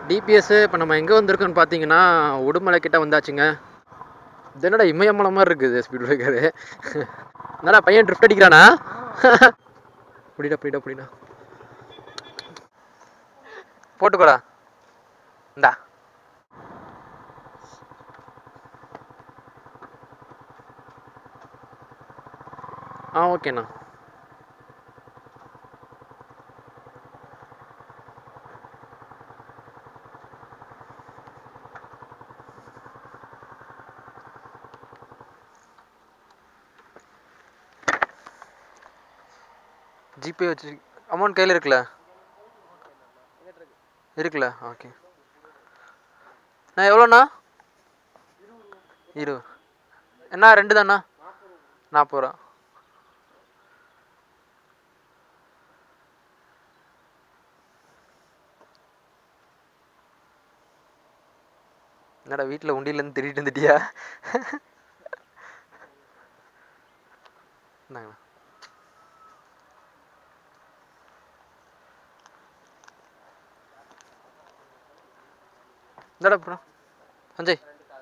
DPS இப்போ நம்ம எங்கே வந்திருக்கோம்னு பார்த்தீங்கன்னா உடுமலை கிட்ட வந்தாச்சுங்க இது என்னடா இமயமலை மாதிரி இருக்குது ஸ்பீட் பிரேக்கரு என்னடா பையன் ட்ரிஃப்ட் அடிக்கிறானா புடிடா புடிடா புடிடா போட்டுக்கோடா இந்தா ஆ ஓகேண்ணா ஜிபே வச்சு அமௌண்ட் கையில் இருக்குல்ல இருக்குல்ல ஓகே நான் எவ்வளோண்ணா இரு என்ன ரெண்டு தாண்ணா நாற்பது ரூபா என்னடா வீட்டில் உண்டியிலேருந்து திருடிட்டு வந்துட்டியா இந்தாங்கண்ணா இந்தாடா அப்புறம் சஞ்சய்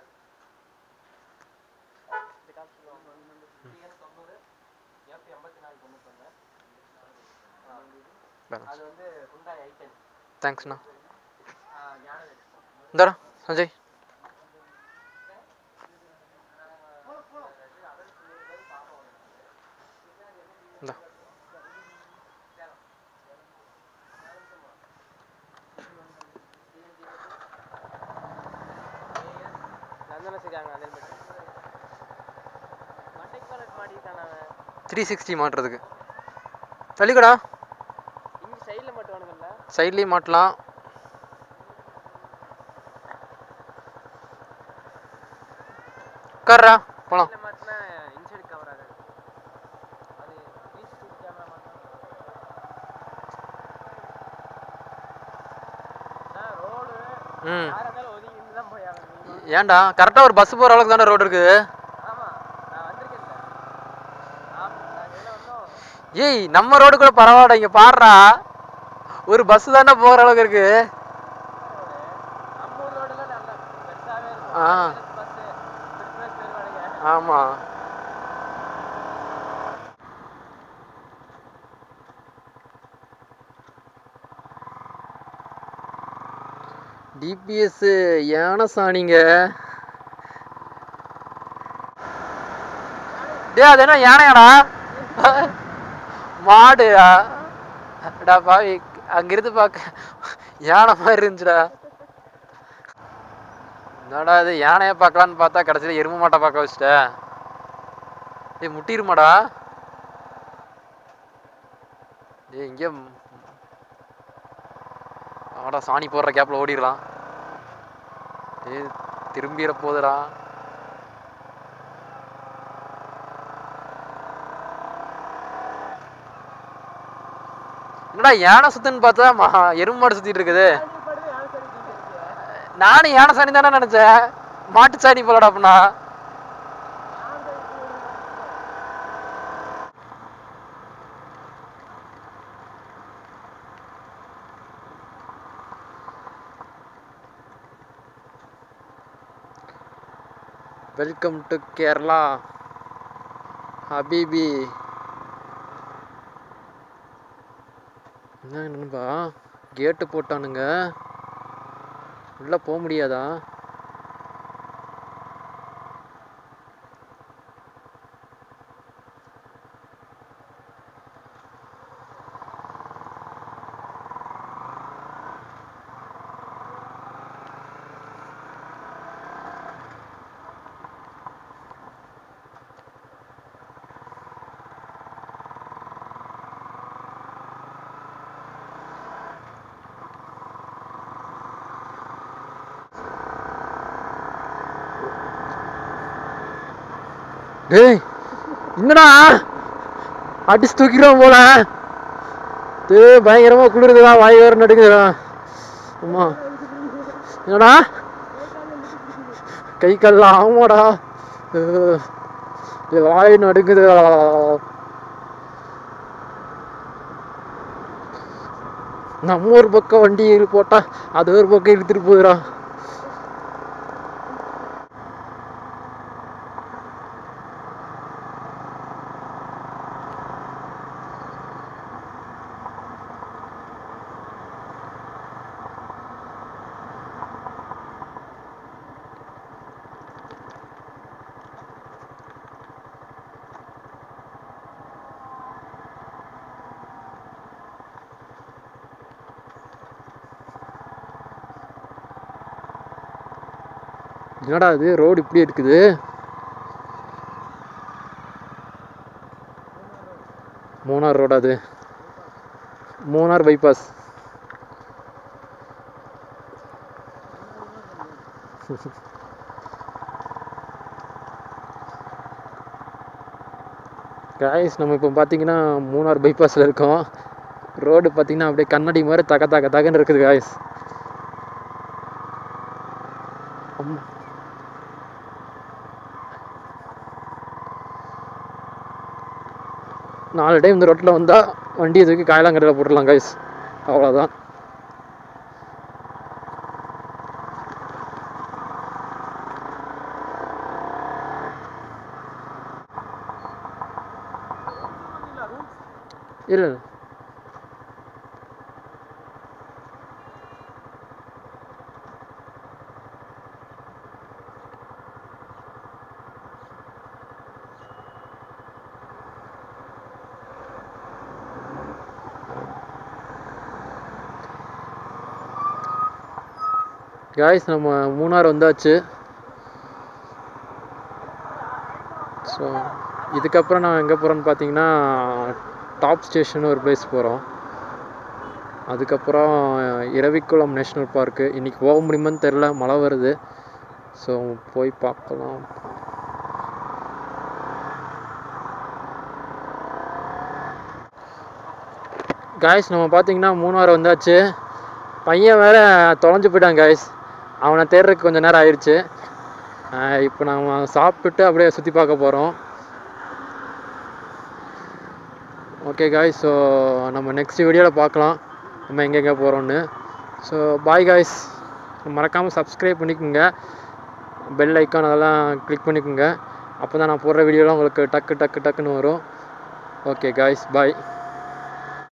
தேங்க்ஸ்ண்ணா இந்தாடா சஞ்சய் இந்தா த்ரீ சிக்ஸ்டி மாட்டுறதுக்கு தள்ளிக்கடா சைட்லேயும் மாட்டலாம் உட்கார்றா போலாம் ம் ஏன்டா கரெக்டாக ஒரு பஸ் போகிற அளவுக்கு தானே ரோடு இருக்குது ஏய் நம்ம ரோடு கூட பரவாயில்ல இங்க பாடுறா ஒரு பஸ் தானே போகிற அளவுக்கு இருக்கு ஆ ஆமா டிபிஎஸ் யானை சாணிங்க டேய் அது என்ன யானையாடா மாடு டா பாவி அங்கிருந்து பார்க்க யானை மாதிரி இருந்துச்சுடா என்னடா இது யானையை பார்க்கலான்னு பார்த்தா கடைசியில் எருமை மாட்டை பார்க்க வச்சுட்ட ஏய் முட்டிருமாடா ஏய் இங்கே ஆடா சாணி போடுற கேப்பில் ஓடிடலாம் ஏய் திரும்பிட போகுதுடா என்னடா யானை சுத்துன்னு பார்த்தா மகா எருமை மாடு சுத்திட்டு இருக்குது நானும் யானை சாணி தானே நினைச்சேன் மாட்டு சாணி போலடா அப்படின்னா வெல்கம் டு கேரளா ஹபீபி என்ன நண்பா கேட்டு போட்டானுங்க உள்ள போக முடியாதா டேய் என்னடா அடிச்சு தூக்கிடுவோம் போல டேய் பயங்கரமா குளிருதுடா வாய் வேற நடுக்குதுடா அம்மா என்னடா கை கால்லாம் ஆமாடா அஹ், டேய், வாய் நடுக்குதுடா நம்ம ஒரு பக்கம் வண்டி போட்டா அது ஒரு பக்கம் இழுத்துட்டு போகுதுடா என்னடா இது ரோடு இப்படி இருக்குது மூணார் ரோடு அது மூணார் பைபாஸ் காய்ஸ் நம்ம இப்போ பார்த்தீங்கன்னா மூணார் பைபாஸில் இருக்கோம் ரோடு பார்த்தீங்கன்னா அப்படியே கண்ணாடி மாதிரி தக தக தகன்னு இருக்குது காய்ஸ் நாலு டைம் இந்த ரோட்டில் வந்தால் வண்டியை தூக்கி காயலாங்கரையில் போட்டுடலாம் கைஸ் அவ்வளோதான் இல்லை காய்ஸ் நம்ம மூணார் வந்தாச்சு ஸோ இதுக்கப்புறம் நான் எங்கே போகிறோன்னு பார்த்தீங்கன்னா டாப் ஸ்டேஷன் ஒரு பிளேஸ் போகிறோம் அதுக்கப்புறம் இரவிக்குளம் நேஷ்னல் பார்க்கு இன்றைக்கி போக முடியுமான்னு தெரில மழை வருது ஸோ போய் பார்க்கலாம் காய்ஸ் நம்ம பார்த்தீங்கன்னா மூணார் வந்தாச்சு பையன் வேற தொலைஞ்சு போயிட்டான் காய்ஸ் அவனை தேடுறதுக்கு கொஞ்சம் நேரம் ஆயிடுச்சு இப்போ நம்ம சாப்பிட்டுட்டு அப்படியே சுற்றி பார்க்க போகிறோம் ஓகே காய்ஸ் ஸோ நம்ம நெக்ஸ்ட் வீடியோவில் பார்க்கலாம் நம்ம எங்கெங்கே போகிறோன்னு ஸோ பாய் காய்ஸ் மறக்காமல் சப்ஸ்கிரைப் பண்ணிக்கோங்க பெல் ஐக்கான் அதெல்லாம் கிளிக் பண்ணிக்கோங்க அப்போ தான் நான் போடுற வீடியோலாம் உங்களுக்கு டக்கு டக்கு டக்குன்னு வரும் ஓகே காய்ஸ் பாய்